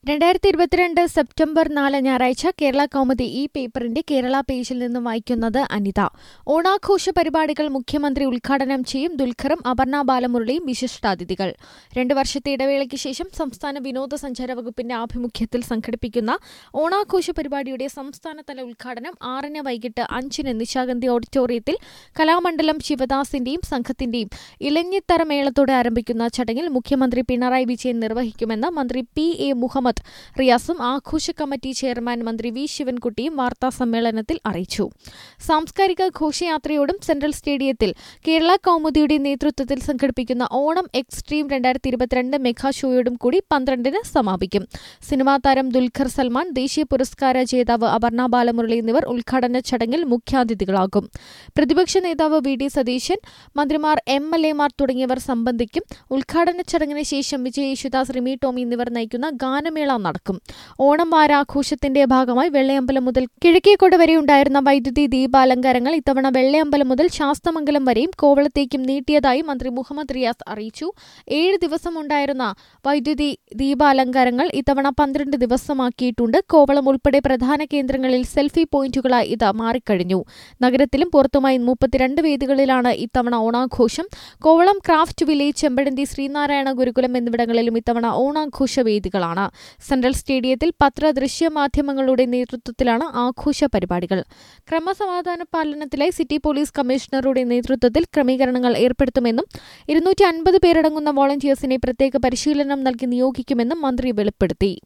രണ്ടായിരത്തി ഇരുപത്തിരണ്ട് സെപ്റ്റംബർ നാല് ഞായറാഴ്ച കേരള കൗമുദി ഈ പേപ്പറിന്റെ കേരള പേജിൽ നിന്നും വായിക്കുന്നത് അനിത ഓണാഘോഷ പരിപാടികൾ മുഖ്യമന്ത്രി ഉദ്ഘാടനം ചെയ്യും ദുൽഖറും അപർണ ബാലമുരളിയും വിശിഷ്ടാതിഥികൾ രണ്ടു വർഷത്തെ ഇടവേളയ്ക്ക് ശേഷം സംസ്ഥാന വിനോദസഞ്ചാര വകുപ്പിന്റെ ആഭിമുഖ്യത്തിൽ സംഘടിപ്പിക്കുന്ന ഓണാഘോഷ പരിപാടിയുടെ സംസ്ഥാനതല ഉദ്ഘാടനം ആറിന് വൈകിട്ട് അഞ്ചിന് നിശാഗന്ധി ഓഡിറ്റോറിയത്തിൽ കലാമണ്ഡലം ശിവദാസിന്റെയും സംഘത്തിന്റെയും ഇലഞ്ഞിത്തറ മേളത്തോടെ ആരംഭിക്കുന്ന ചടങ്ങിൽ മുഖ്യമന്ത്രി പിണറായി വിജയൻ നിർവഹിക്കുമെന്ന് മന്ത്രി പി എ മുഹമ്മദ് റിയാസും ആഘോഷ കമ്മിറ്റി ചെയർമാൻ മന്ത്രി വി ശിവൻകുട്ടിയും വാർത്താ സമ്മേളനത്തിൽ അറിയിച്ചു സാംസ്കാരിക ഘോഷയാത്രയോടും സെൻട്രൽ സ്റ്റേഡിയത്തിൽ കേരള കൗമുദിയുടെ നേതൃത്വത്തിൽ സംഘടിപ്പിക്കുന്ന ഓണം എക്സ്ട്രീം രണ്ടായിരത്തി ഇരുപത്തിരണ്ട് മെഗാ ഷോയോടും കൂടി പന്ത്രണ്ടിന് സമാപിക്കും സിനിമാ താരം ദുൽഖർ സൽമാൻ ദേശീയ പുരസ്കാര ജേതാവ് അപർണ ബാലമുരളി എന്നിവർ ഉദ്ഘാടന ചടങ്ങിൽ മുഖ്യാതിഥികളാകും പ്രതിപക്ഷ നേതാവ് വി ഡി സതീശൻ മന്ത്രിമാർ എം എൽ എമാർ തുടങ്ങിയവർ സംബന്ധിക്കും ഉദ്ഘാടന ചടങ്ങിന് ശേഷം വിജയ് യേശുദാസ് റിമി ടോമി എന്നിവർ നയിക്കുന്ന ഗാനമേള നടക്കും ഓണം വാരാഘോഷത്തിന്റെ ഭാഗമായി വെള്ളയമ്പലം മുതൽ കിഴക്കേക്കോട് വരെ ഉണ്ടായിരുന്ന വൈദ്യുതി ദീപാലങ്കാരങ്ങൾ ഇത്തവണ വെള്ളയമ്പലം മുതൽ ശാസ്തമംഗലം വരെയും കോവളത്തേക്കും നീട്ടിയതായി മന്ത്രി മുഹമ്മദ് റിയാസ് അറിയിച്ചു ഏഴ് ദിവസം ഉണ്ടായിരുന്ന വൈദ്യുതി ദീപാലങ്കാരങ്ങൾ ഇത്തവണ പന്ത്രണ്ട് ദിവസമാക്കിയിട്ടുണ്ട് കോവളം ഉൾപ്പെടെ പ്രധാന കേന്ദ്രങ്ങളിൽ സെൽഫി പോയിന്റുകളായി ഇത് മാറിക്കഴിഞ്ഞു നഗരത്തിലും പുറത്തുമായി മുപ്പത്തിരണ്ട് വേദികളിലാണ് ഇത്തവണ ഓണാഘോഷം കോവളം ക്രാഫ്റ്റ് വില്ലേജ് ചെമ്പഴന്തി ശ്രീനാരായണ ഗുരുകുലം എന്നിവിടങ്ങളിലും ഇത്തവണ ഓണാഘോഷ വേദികളാണ് സെൻട്രൽ സ്റ്റേഡിയത്തിൽ പത്ര ദൃശ്യ മാധ്യമങ്ങളുടെ നേതൃത്വത്തിലാണ് ആഘോഷ പരിപാടികൾ ക്രമസമാധാന പാലനത്തിലായി സിറ്റി പോലീസ് കമ്മീഷണറുടെ നേതൃത്വത്തിൽ ക്രമീകരണങ്ങൾ ഏർപ്പെടുത്തുമെന്നും ഇരുന്നൂറ്റി അൻപത് പേരടങ്ങുന്ന വോളണ്ടിയേഴ്സിനെ പ്രത്യേക പരിശീലനം നൽകി നിയോഗിക്കുമെന്നും മന്ത്രി വെളിപ്പെടുത്തി